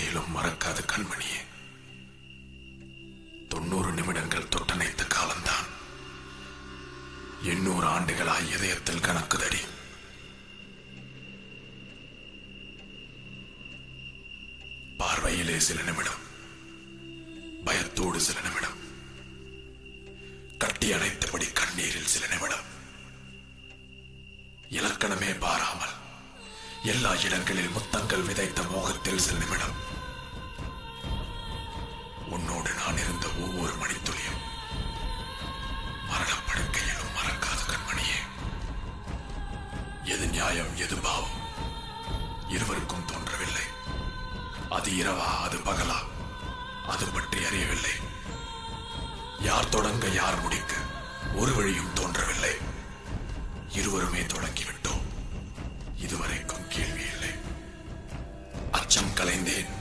வாழ்க்கையிலும் மறக்காத கண்மணியே தொண்ணூறு நிமிடங்கள் தொட்டணைத்த காலம்தான் எண்ணூறு ஆண்டுகளாய் இதயத்தில் கணக்குதடி பார்வையிலே சில நிமிடம் பயத்தோடு சில நிமிடம் கட்டி அணைத்தபடி கண்ணீரில் சில நிமிடம் இலக்கணமே பாராமல் எல்லா இடங்களில் முத்தங்கள் விதைத்த மோகத்தில் சில நிமிடம் உன்னோடு நான் இருந்த ஒவ்வொரு மணித்துளியும் மரணப்படுக்கையிலும் மறக்காத கண்மணியே எது நியாயம் எது பாவம் இருவருக்கும் தோன்றவில்லை அது இரவா அது பகலா அது பற்றி அறியவில்லை யார் தொடங்க யார் முடிக்க ஒரு வழியும் தோன்றவில்லை இருவருமே தொடங்கிவிட்டோம் இதுவரைக்கும் கேள்வி இல்லை அச்சம் கலைந்தேன்